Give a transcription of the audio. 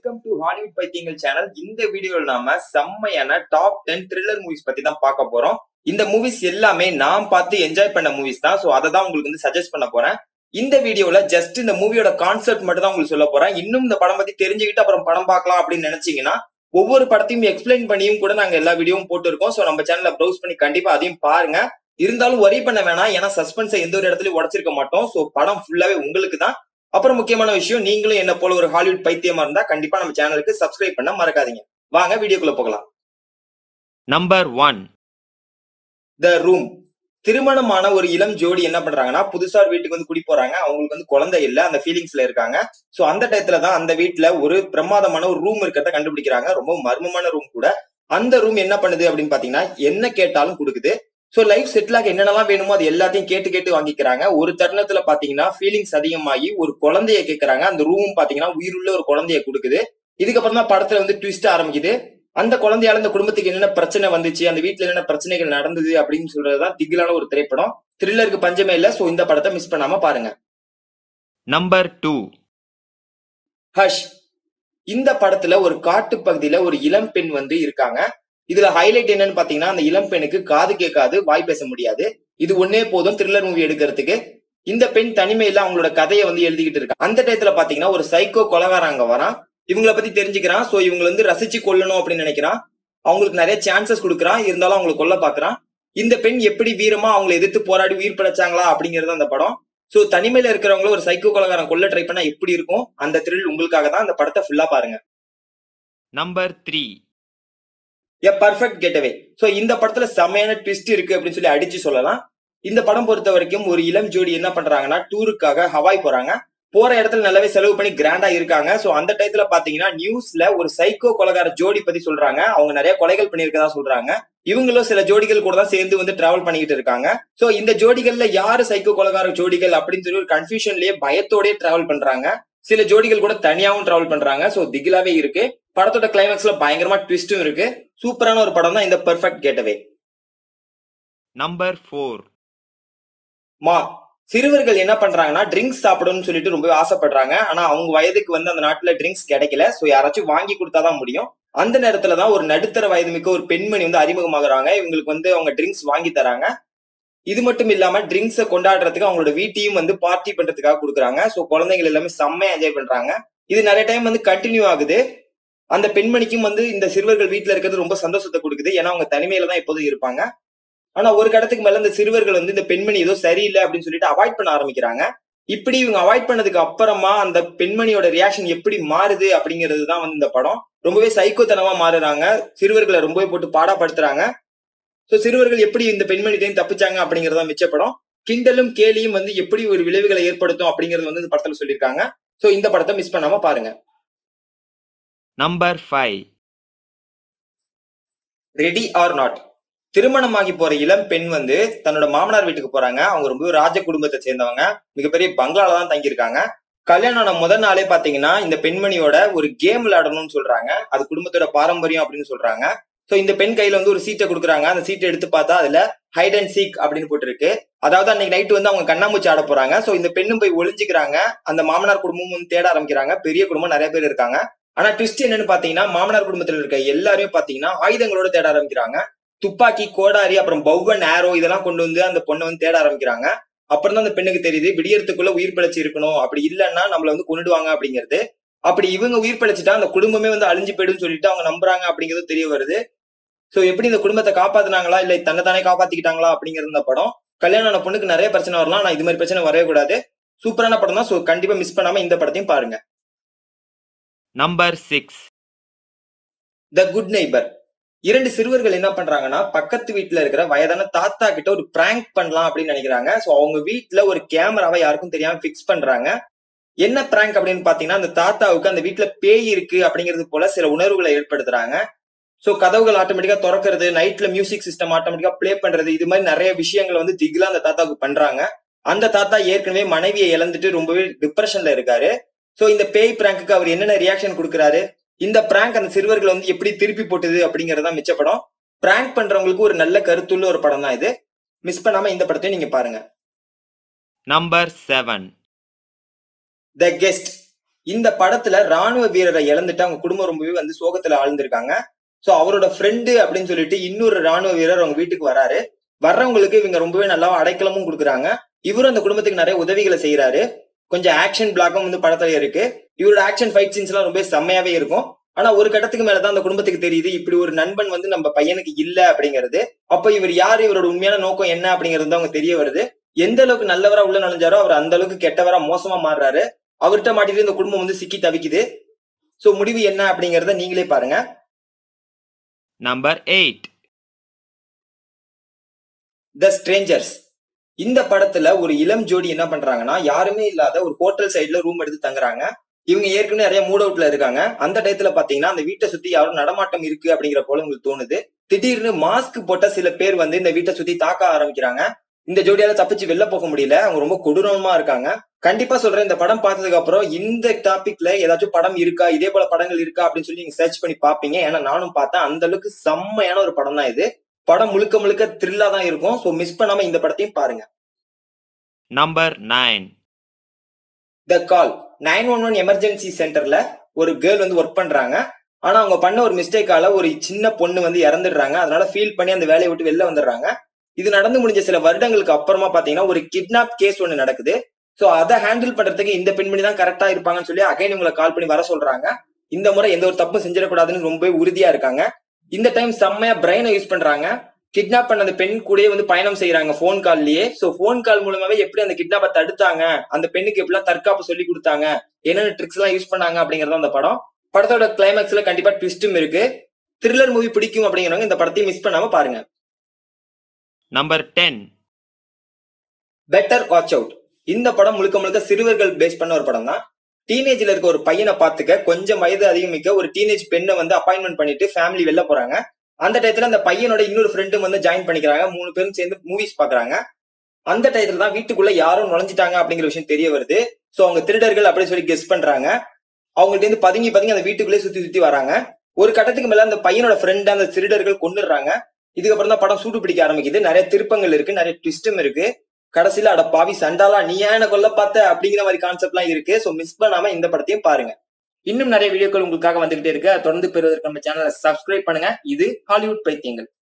Welcome to Hollywood பைத்தியங்கள் channel இந்த வீடியோல நாம செம்மையான டாப் டென் த்ரில்லர் மூவிஸ் பத்தி தான் பார்க்க போறோம் இந்த மூவிஸ் எல்லாமே நான் பார்த்து என்ஜாய் பண்ண மூவிஸ் தான் ஸோ அதை தான் உங்களுக்கு வந்து சஜஸ்ட் பண்ண போறேன் இந்த வீடியோல ஜஸ்ட் இந்த மூவியோட கான்செப்ட் மட்டும் தான் உங்களுக்கு சொல்ல போறேன் இன்னும் இந்த படம் பத்தி தெரிஞ்சுக்கிட்டு அப்புறம் படம் பார்க்கலாம் அப்படின்னு நினைச்சீங்கன்னா ஒவ்வொரு படத்தையும் எக்ஸ்பிளைன் பண்ணியும் கூட நாங்க எல்லா வீடியோவும் போட்டுருக்கோம் ஸோ நம்ம சேனல்ல ப்ரௌஸ் பண்ணி கண்டிப்பா அதையும் பாருங்க இருந்தாலும் வரி பண்ண வேணாம் ஏன்னா சஸ்பென்ஸை எந்த ஒரு இடத்துலயும் உடச்சிருக்க மாட்டோம் ஸோ படம் ஃபுல்லாவே உங்களுக்கு தான் அப்புறம் முக்கியமான விஷயம் நீங்களும் என்ன போல ஒரு ஹாலிவுட் பைத்தியமா இருந்தா கண்டிப்பா நம்ம சேனலுக்கு சப்ஸ்கிரைப் பண்ண மறக்காதீங்க வாங்க வீடியோக்குள்ள போகலாம் நம்பர் ஒன் த ரூம் திருமணமான ஒரு இளம் ஜோடி என்ன பண்றாங்கன்னா புதுசா ஒரு வீட்டுக்கு வந்து குடி போறாங்க அவங்களுக்கு வந்து குழந்தை இல்ல அந்த ஃபீலிங்ஸ்ல இருக்காங்க சோ அந்த டயத்துல தான் அந்த வீட்ல ஒரு பிரமாதமான ஒரு ரூம் இருக்கிறத கண்டுபிடிக்கிறாங்க ரொம்ப மர்மமான ரூம் கூட அந்த ரூம் என்ன பண்ணுது அப்படின்னு பாத்தீங்கன்னா என்ன கேட்டாலும் கொடுக்குது சோ லைஃப் செட்டில் ஆக என்னென்னலாம் வேணுமோ அது எல்லாத்தையும் கேட்டு கேட்டு வாங்கிக்கிறாங்க ஒரு தருணத்துல பாத்தீங்கன்னா ஃபீலிங்ஸ் அதிகமாகி ஒரு குழந்தைய கேட்கறாங்க அந்த ரூமும் பாத்தீங்கன்னா உயிருள்ள ஒரு குழந்தைய கொடுக்குது இதுக்கப்புறம் தான் படத்துல வந்து ட்விஸ்ட் ஆரம்பிக்குது அந்த குழந்தையால இந்த குடும்பத்துக்கு என்னென்ன பிரச்சனை வந்துச்சு அந்த வீட்ல என்னென்ன பிரச்சனைகள் நடந்தது அப்படின்னு சொல்றதுதான் திகிலான ஒரு திரைப்படம் த்ரில்லருக்கு பஞ்சமே இல்ல சோ இந்த படத்தை மிஸ் பண்ணாம பாருங்க நம்பர் டூ ஹஷ் இந்த படத்துல ஒரு காட்டு பகுதியில ஒரு இளம் பெண் வந்து இருக்காங்க இதுல ஹைலைட் என்னன்னு பாத்தீங்கன்னா அந்த இளம் பெண்ணுக்கு காது கேட்காது வாய் பேச முடியாது இது ஒன்னே போதும் த்ரில்லர் மூவி எடுக்கிறதுக்கு இந்த பெண் தனிமையில அவங்களோட கதையை வந்து எழுதிக்கிட்டு இருக்காங்க அந்த டயத்துல பாத்தீங்கன்னா ஒரு சைக்கோ கொலகாரன் அங்க வரான் இவங்கள பத்தி தெரிஞ்சுக்கிறான் சோ இவங்களை வந்து ரசிச்சு கொல்லணும் அப்படின்னு நினைக்கிறான் அவங்களுக்கு நிறைய சான்சஸ் கொடுக்குறான் இருந்தாலும் அவங்களை கொல்ல பாக்குறான் இந்த பெண் எப்படி வீரமா அவங்களை எதிர்த்து போராடி உயிர் பிழைச்சாங்களா அப்படிங்கிறது அந்த படம் சோ தனிமையில இருக்கிறவங்கள ஒரு சைக்கோ கொலகாரன் கொல்ல ட்ரை பண்ணா எப்படி இருக்கும் அந்த த்ரில் உங்களுக்காக தான் அந்த படத்தை ஃபுல்லா பாருங்க number three a perfect getaway so இந்த படத்துல செமையான ட்விஸ்ட் இருக்கு அப்படின்னு சொல்லி அடிச்சு சொல்லலாம் இந்த படம் பொறுத்த வரைக்கும் ஒரு இளம் ஜோடி என்ன பண்றாங்கன்னா டூருக்காக ஹவாய் போறாங்க போற இடத்துல நல்லாவே செலவு பண்ணி கிராண்டா இருக்காங்க சோ அந்த டயத்துல பாத்தீங்கன்னா நியூஸ்ல ஒரு சைக்கோ கொலகார ஜோடி பத்தி சொல்றாங்க அவங்க நிறைய கொலைகள் பண்ணியிருக்கதா சொல்றாங்க இவங்களும் சில ஜோடிகள் கூட தான் சேர்ந்து வந்து டிராவல் பண்ணிக்கிட்டு இருக்காங்க சோ இந்த ஜோடிகள்ல யாரு சைக்கோ கொலகார ஜோடிகள் அப்படின்னு சொல்லி ஒரு கன்ஃபியூஷன்லயே பயத்தோடயே டிராவல் பண்றாங்க சில ஜோடிகள் கூட தனியாவும் டிராவல் பண்றாங்க சோ திகிலாவே இருக்கு படத்தோட கிளைமேக்ஸ்ல பயங்கரமா ட்விஸ்டும் இருக்கு சூப்பரான ஒரு படம் தான் இந்த பெர்ஃபெக்ட் கேட்டவே நம்பர் ஃபோர் மா சிறுவர்கள் என்ன பண்றாங்கன்னா ட்ரிங்க்ஸ் சாப்பிடணும்னு சொல்லிட்டு ரொம்ப ஆசைப்படுறாங்க ஆனா அவங்க வயதுக்கு வந்து அந்த நாட்டுல ட்ரிங்க்ஸ் கிடைக்கல சோ யாராச்சும் வாங்கி கொடுத்தாதான் முடியும் அந்த நேரத்துல தான் ஒரு நடுத்தர வயது மிக்க ஒரு பெண்மணி வந்து அறிமுகமாகறாங்க இவங்களுக்கு வந்து அவங்க ட்ரிங்க்ஸ் வாங்கி தராங்க இது மட்டும் இல்லாம ட்ரிங்க்ஸை கொண்டாடுறதுக்கு அவங்களோட வீட்டையும் வந்து பார்ட்டி பண்றதுக்காக கொடுக்குறாங்க சோ குழந்தைகள் எல்லாமே செம்மையா என்ஜாய் பண்றாங்க இது நிறைய டைம் வந்து கண்டினியூ ஆகுது அந்த பெண்மணிக்கும் வந்து இந்த சிறுவர்கள் வீட்டுல இருக்கிறது ரொம்ப சந்தோஷத்தை கொடுக்குது ஏன்னா அவங்க தனிமையில தான் எப்போதும் இருப்பாங்க ஆனா ஒரு கடத்துக்கு மேல இந்த சிறுவர்கள் வந்து இந்த பெண்மணி ஏதோ சரியில்லை அப்படின்னு சொல்லிட்டு அவாய்ட் பண்ண ஆரம்பிக்கிறாங்க இப்படி இவங்க அவாய்ட் பண்ணதுக்கு அப்புறமா அந்த பெண்மணியோட ரியாக்ஷன் எப்படி மாறுது அப்படிங்கிறது தான் வந்து இந்த படம் ரொம்பவே சைக்கோத்தனமா மாறுறாங்க சிறுவர்களை ரொம்பவே போட்டு பாடாப்படுத்துறாங்க சோ சிறுவர்கள் எப்படி இந்த பெண்மணிட்டையும் தப்பிச்சாங்க அப்படிங்கறத மிச்ச படம் கிண்டலும் கேலியும் வந்து எப்படி ஒரு விளைவுகளை ஏற்படுத்தும் அப்படிங்கறது வந்து இந்த படத்துல சொல்லியிருக்காங்க சோ இந்த படத்தை மிஸ் பண்ணாம பாருங்க number five ready or not திருமணமாகி போற இளம் பெண் வந்து தன்னோட மாமனார் வீட்டுக்கு போறாங்க அவங்க ரொம்ப ராஜ குடும்பத்தை சேர்ந்தவங்க மிகப்பெரிய பங்களால தான் தங்கியிருக்காங்க கல்யாணம் ஆன முதல் நாளே பாத்தீங்கன்னா இந்த பெண்மணியோட ஒரு கேம் விளையாடணும்னு சொல்றாங்க அது குடும்பத்தோட பாரம்பரியம் அப்படின்னு சொல்றாங்க சோ இந்த பெண் கையில வந்து ஒரு சீட்டை கொடுக்குறாங்க அந்த சீட்டை எடுத்து பார்த்தா அதுல ஹைட் அண்ட் சீக் அப்படின்னு போட்டிருக்கு அதாவது அன்னைக்கு நைட் வந்து அவங்க கண்ணாமூச்சி ஆட போறாங்க சோ இந்த பெண்ணும் போய் ஒளிஞ்சுக்கிறாங்க அந்த மாமனார் குடும்பமும் வந்து தேட ஆரம்பிக்கிறாங்க பெரிய குடும்பம் நிறைய பேர் இருக்காங்க ஆனா ட்விஸ்ட் என்னன்னு பாத்தீங்கன்னா மாமனார் குடும்பத்துல இருக்க எல்லாருமே பாத்தீங்கன்னா ஆயுதங்களோட தேட ஆரம்பிக்கிறாங்க துப்பாக்கி கோடாரி அப்புறம் பௌவன் ஆரோ இதெல்லாம் கொண்டு வந்து அந்த பொண்ணை வந்து தேட ஆரம்பிக்கிறாங்க அப்புறம் தான் அந்த பெண்ணுக்கு தெரியுது விடியறதுக்குள்ள உயிர் பிழைச்சு இருக்கணும் அப்படி இல்லைன்னா நம்மள வந்து கொண்டுடுவாங்க அப்படிங்கிறது அப்படி இவங்க உயிர் பிழைச்சிட்டா அந்த குடும்பமே வந்து அழிஞ்சு போயிடும் சொல்லிட்டு அவங்க நம்புறாங்க அப்படிங்கிறது தெரிய வருது சோ எப்படி இந்த குடும்பத்தை காப்பாத்துனாங்களா இல்ல தன்னை தானே காப்பாத்திக்கிட்டாங்களா அப்படிங்கிறது இந்த படம் கல்யாணம் ஆன பொண்ணுக்கு நிறைய பிரச்சனை வரலாம் ஆனா இது மாதிரி பிரச்சனை வரவே கூடாது சூப்பரான படம் தான் சோ கண்டிப்பா மிஸ் பண்ணாம இந்த படத்தையும் பாருங்க number six the good neighbour இரண்டு சிறுவர்கள் என்ன பண்றாங்கன்னா பக்கத்து வீட்டுல இருக்கிற வயதான தாத்தா கிட்ட ஒரு பிராங்க் பண்ணலாம் அப்படின்னு நினைக்கிறாங்க சோ அவங்க வீட்டுல ஒரு கேமராவை யாருக்கும் தெரியாம பிக்ஸ் பண்றாங்க என்ன பிராங்க் அப்படின்னு பாத்தீங்கன்னா அந்த தாத்தாவுக்கு அந்த வீட்டுல பேய் இருக்கு அப்படிங்கிறது போல சில உணர்வுகளை ஏற்படுத்துறாங்க சோ கதவுகள் ஆட்டோமேட்டிக்கா திறக்கிறது நைட்ல மியூசிக் சிஸ்டம் ஆட்டோமேட்டிக்கா ப்ளே பண்றது இது மாதிரி நிறைய விஷயங்கள் வந்து திகிலா அந்த தாத்தாவுக்கு பண்றாங்க அந்த தாத்தா ஏற்கனவே மனைவியை இழந்துட்டு ரொம்பவே டிப்ரெஷன்ல இருக்காரு சோ இந்த பேய் பிராங்க்கு அவர் என்னென்ன ரியாக்ஷன் கொடுக்குறாரு இந்த பிராங்க் அந்த சிறுவர்களை வந்து எப்படி திருப்பி போட்டுது அப்படிங்கறதா மிச்ச படம் பிராங்க் பண்றவங்களுக்கு ஒரு நல்ல கருத்துள்ள ஒரு படம் தான் இது மிஸ் பண்ணாம இந்த படத்தையும் நீங்க பாருங்க நம்பர் செவன் த கெஸ்ட் இந்த படத்துல ராணுவ வீரரை இழந்துட்டு அவங்க குடும்பம் ரொம்பவே வந்து சோகத்துல ஆழ்ந்திருக்காங்க சோ அவரோட ஃப்ரெண்டு அப்படின்னு சொல்லிட்டு இன்னொரு ராணுவ வீரர் அவங்க வீட்டுக்கு வராரு வர்றவங்களுக்கு இவங்க ரொம்பவே நல்லா அடைக்கலமும் கொடுக்குறாங்க இவரும் அந்த குடும்பத்துக்கு நிறைய உதவிகளை செய்யறாரு கொஞ்சம் ஆக்ஷன் பிளாக்கும் வந்து படத்துல இருக்கு இவரோட ஆக்ஷன் ஃபைட் சீன்ஸ் எல்லாம் ரொம்ப செம்மையாவே இருக்கும் ஆனா ஒரு கட்டத்துக்கு மேலதான் அந்த குடும்பத்துக்கு தெரியுது இப்படி ஒரு நண்பன் வந்து நம்ம பையனுக்கு இல்ல அப்படிங்கிறது அப்ப இவர் யாரு இவரோட உண்மையான நோக்கம் என்ன அப்படிங்கிறது வந்து அவங்க தெரிய வருது எந்த அளவுக்கு நல்லவரா உள்ள நுழைஞ்சாரோ அவர் அந்த அளவுக்கு கெட்டவரா மோசமா மாறுறாரு அவர்கிட்ட மாட்டிட்டு இந்த குடும்பம் வந்து சிக்கி தவிக்குது சோ முடிவு என்ன அப்படிங்கறத நீங்களே பாருங்க Number 8. த ஸ்ட்ரேஞ்சர்ஸ் இந்த படத்துல ஒரு இளம் ஜோடி என்ன பண்றாங்கன்னா யாருமே இல்லாத ஒரு ஹோட்டல் சைடுல ரூம் எடுத்து தங்குறாங்க இவங்க ஏற்கனவே நிறைய மூட் அவுட்ல இருக்காங்க அந்த டயத்துல பாத்தீங்கன்னா அந்த வீட்டை சுத்தி யாரும் நடமாட்டம் இருக்கு அப்படிங்கிற போல உங்களுக்கு தோணுது திடீர்னு மாஸ்க் போட்ட சில பேர் வந்து இந்த வீட்டை சுத்தி தாக்க ஆரம்பிக்கிறாங்க இந்த ஜோடியால தப்பிச்சு வெளில போக முடியல அவங்க ரொம்ப கொடூரமா இருக்காங்க கண்டிப்பா சொல்றேன் இந்த படம் பார்த்ததுக்கு அப்புறம் இந்த டாபிக்ல ஏதாச்சும் படம் இருக்கா இதே போல படங்கள் இருக்கா அப்படின்னு சொல்லி நீங்க சர்ச் பண்ணி பாப்பீங்க ஏன்னா நானும் பார்த்தேன் அந்த அளவுக்கு செம்மையான ஒரு படம் தான் இது படம் முழுக்க முழுக்க த்ரில்லா தான் இருக்கும் சோ மிஸ் பண்ணாம இந்த படத்தையும் பாருங்க Number 9. The call nine one one emergency சென்டர்ல ஒரு கேர்ள் வந்து ஒர்க் பண்றாங்க ஆனா அவங்க பண்ண ஒரு மிஸ்டேக்கால ஒரு சின்ன பொண்ணு வந்து இறந்துடுறாங்க அதனால ஃபீல் பண்ணி அந்த வேலையை விட்டு வெளில வந்துடுறாங்க இது நடந்து முடிஞ்ச சில வருடங்களுக்கு அப்புறமா பாத்தீங்கன்னா ஒரு கிட்னாப் கேஸ் ஒன்று நடக்குது சோ அதை ஹேண்டில் பண்றதுக்கு இந்த பெண்மணி தான் கரெக்டா இருப்பாங்கன்னு சொல்லி அகைன் உங்களை கால் பண்ணி வர சொல்றாங்க இந்த முறை எந்த ஒரு தப்பும் செஞ்சிடக்கூடாதுன்னு ரொம்பவே உறுதியா இருக்காங்க இந்த டைம் செம்மையா பிரெயினை யூஸ் பண்றாங்க கிட்னாப் பண்ண அந்த பெண் கூடயே வந்து பயணம் செய்யறாங்க ஃபோன் கால்லயே சோ ஃபோன் கால் மூலமாவே எப்படி அந்த கிட்னாப்பை தடுத்தாங்க அந்த பெண்ணுக்கு எப்படிலாம் தற்காப்பு சொல்லி கொடுத்தாங்க என்னென்ன ட்ரிக்ஸ் எல்லாம் யூஸ் பண்ணாங்க அப்படிங்கறது அந்த படம் படத்தோட கிளைமேக்ஸ்ல கண்டிப்பா ட்விஸ்டும் இருக்கு த்ரில்லர் மூவி பிடிக்கும் அப்படிங்கிறவங்க இந்த படத்தையும் மிஸ் பண்ணாம பாருங்க Number 10. பெட்டர் வாட்ச் அவுட் இந்த படம் முழுக்க முழுக்க சிறுவர்கள் பேஸ் பண்ண ஒரு படம் தான் டீனேஜ்ல இருக்க ஒரு பையனை பார்த்துக்க கொஞ்சம் வயது அதிகமிக்க ஒரு டீனேஜ் பெண்ணை வந்து அப்பாயின்மெண்ட் பண்ணிட்டு ஃபேமிலி வெளில போறாங்க அந்த டயத்துல அந்த பையனோட இன்னொரு ஃப்ரெண்டும் வந்து ஜாயின் பண்ணிக்கிறாங்க மூணு பேரும் சேர்ந்து மூவிஸ் பாக்குறாங்க அந்த டயத்துல தான் வீட்டுக்குள்ள யாரும் நுழைஞ்சிட்டாங்க அப்படிங்கிற விஷயம் தெரிய வருது சோ அவங்க திருடர்கள் அப்படின்னு சொல்லி கெஸ் பண்றாங்க அவங்கள்ட்ட இருந்து பதுங்கி பதுங்கி அந்த வீட்டுக்குள்ளே சுத்தி சுத்தி வராங்க ஒரு கட்டத்துக்கு மேல அந்த பையனோட ஃப்ரெண்ட் அந்த திருடர்கள் கொண்டுடுறாங்க இதுக்கப்புறம் தான் படம் சூடு பிடிக்க ஆரம்பிக்குது நிறைய திருப்பங்கள் இருக்கு நிறைய ட்விஸ்டும் இருக்கு கடைசியில அட பாவி சண்டாலா நீ ஏன் என்ன கொல்ல பார்த்த அப்படிங்கிற மாதிரி கான்செப்ட்லாம் இருக்கு சோ மிஸ் பண்ணாம இந்த படத்தையும் பாருங்க இன்னும் நிறைய வீடியோக்கள் உங்களுக்காக வந்துகிட்டே இருக்கு அதை தொடர்ந்து பெறுவதற்கு நம்ம சேனலை சப்ஸ்கிரைப் பண்ணுங்க இது ஹாலிவுட் பைத்தியங்கள்